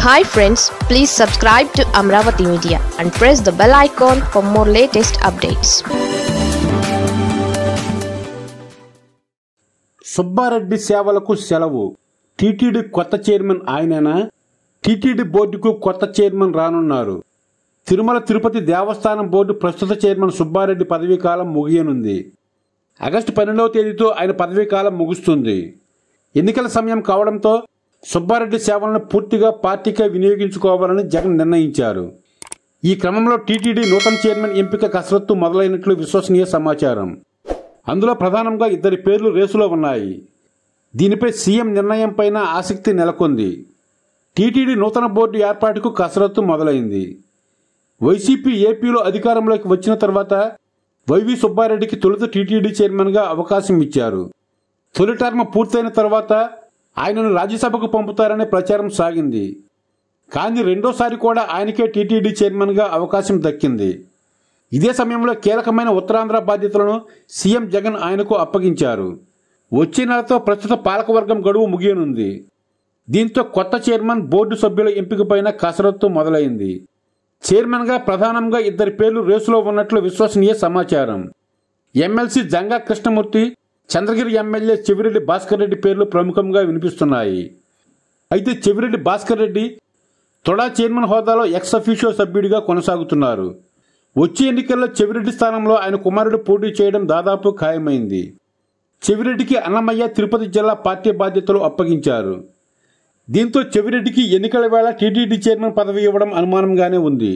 hi friends please subscribe to Amaravati media and press the bell icon for more latest updates Subbareddy సేవలకు సెలవు TTD కొత్త chairman ఆయనేనా TTD బోర్డుకు కొత్త chairman రానున్నారు తిరుమల తిరుపతి దేవస్థానం బోర్డు ప్రస్తుత చైర్మన్ సుబ్బారెడ్డి పదవీ కాలం ముగియనుంది ఆగస్టు పన్నెండవ తేదీతో ఆయన పదవీ కాలం ముగుస్తుంది ఎన్నికల సమయం కావడంతో సుబ్బారెడ్డి సేవలను పూర్తిగా పార్టీకే వినియోగించుకోవాలని జగన్ నిర్ణయించారు ఈ క్రమంలో టీటీడీ నూతన చైర్మన్ ఎంపిక కసరత్తు మొదలైనట్లు విశ్వసనీయ సమాచారం అందులో ప్రధానంగా ఇద్దరి పేర్లు రేసులో ఉన్నాయి దీనిపై సీఎం నిర్ణయంపైన ఆసక్తి నెలకొంది టీటీడీ నూతన బోర్డు ఏర్పాటుకు కసరత్తు మొదలైంది వైసీపీ ఏపీలో అధికారంలోకి వచ్చిన తర్వాత వైవి సుబ్బారెడ్డికి తొలుత టీటీడీ చైర్మన్గా అవకాశం ఇచ్చారు తొలి టర్మ్ పూర్తయిన తర్వాత ఆయనను రాజ్యసభకు పంపుతారనే ప్రచారం సాగింది కానీ రెండోసారి కూడా ఆయనకే టీటీడీ చైర్మన్గా అవకాశం దక్కింది ఇదే సమయంలో కీలకమైన ఉత్తరాంధ్ర బాధ్యతలను సీఎం జగన్ ఆయనకు అప్పగించారు వచ్చే నెలతో ప్రస్తుత పాలకవర్గం గడువు ముగియనుంది దీంతో కొత్త చైర్మన్ బోర్డు సభ్యుల ఎంపికపైన కసరత్తు మొదలైంది చైర్మన్గా ప్రధానంగా ఇద్దరి పేర్లు రేసులో ఉన్నట్లు విశ్వసనీయ సమాచారం ఎమ్మెల్సీ జంగా కృష్ణమూర్తి చంద్రగిరి ఎమ్మెల్యే చెవిరెడ్డి భాస్కర్ రెడ్డి పేర్లు ప్రముఖంగా వినిపిస్తున్నాయి అయితే చెవిరెడ్డి భాస్కర్ రెడ్డి తొడా చైర్మన్ హోదాలో ఎక్స్ అఫీషియో సభ్యుడిగా కొనసాగుతున్నారు వచ్చే ఎన్నికల్లో చెవిరెడ్డి స్థానంలో ఆయన కుమారుడు పోటీ చేయడం దాదాపు ఖాయమైంది చెవిరెడ్డికి అన్నమయ్య తిరుపతి జిల్లా పార్టీ బాధ్యతలు అప్పగించారు దీంతో చెవిరెడ్డికి ఎన్నికల వేళ టీటీడీ చైర్మన్ పదవి ఇవ్వడం అనుమానంగానే ఉంది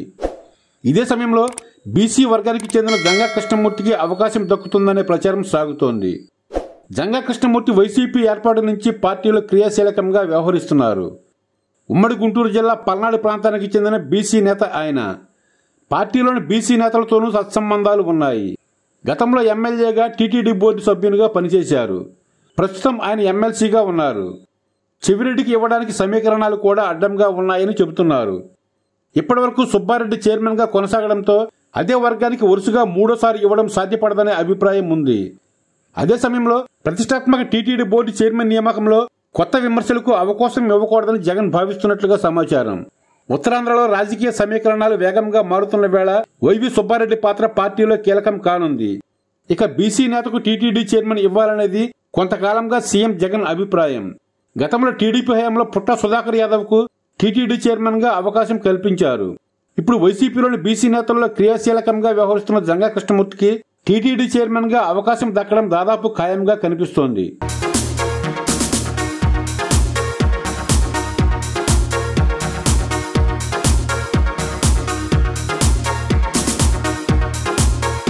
ఇదే సమయంలో బీసీ వర్గానికి చెందిన గంగా కృష్ణమూర్తికి అవకాశం దక్కుతుందనే ప్రచారం సాగుతోంది జంగా కృష్ణమూర్తి వైసీపీ ఏర్పాటు నుంచి పార్టీలో క్రియాశీలకంగా వ్యవహరిస్తున్నారు ఉమ్మడి గుంటూరు జిల్లా పల్నాడు ప్రాంతానికి చెందిన బీసీ నేత ఆయన పార్టీలోని బీసీ నేతలతోనూ సత్సంబంధాలు ఉన్నాయి గతంలో ఎమ్మెల్యేగా టీటీడీ బోర్డు సభ్యునిగా పనిచేశారు ప్రస్తుతం ఆయన ఎమ్మెల్సీగా ఉన్నారు చెవిరెడ్డికి ఇవ్వడానికి సమీకరణాలు కూడా అడ్డంగా ఉన్నాయని చెబుతున్నారు ఇప్పటివరకు సుబ్బారెడ్డి చైర్మన్గా కొనసాగడంతో అదే వర్గానికి వరుసగా మూడోసారి ఇవ్వడం సాధ్యపడదనే అభిప్రాయం ఉంది అదే సమయంలో ప్రతిష్టాత్మక టీటీడీ బోర్డు చైర్మన్ నియామకంలో కొత్త విమర్శలకు అవకాశం ఇవ్వకూడదని జగన్ భావిస్తున్నట్లుగా సమాచారం ఉత్తరాంధ్రలో రాజకీయ సమీకరణాలు వేగంగా మారుతున్న వేళ వైవి సుబ్బారెడ్డి పాత్ర పార్టీలో కీలకం కానుంది ఇక బీసీ నేతకు టీటీడీ చైర్మన్ ఇవ్వాలనేది కొంతకాలంగా సీఎం జగన్ అభిప్రాయం గతంలో టీడీపీ హయాంలో పుట్ట సుధాకర్ యాదవ్ కు టీటీడీ చైర్మన్ గా అవకాశం కల్పించారు ఇప్పుడు వైసీపీలోని బీసీ నేతల్లో క్రియాశీలకంగా వ్యవహరిస్తున్న జంగా కృష్ణమూర్తికి టీటీడీ చైర్మన్ గా అవకాశం దక్కడం దాదాపు ఖాయంగా కనిపిస్తోంది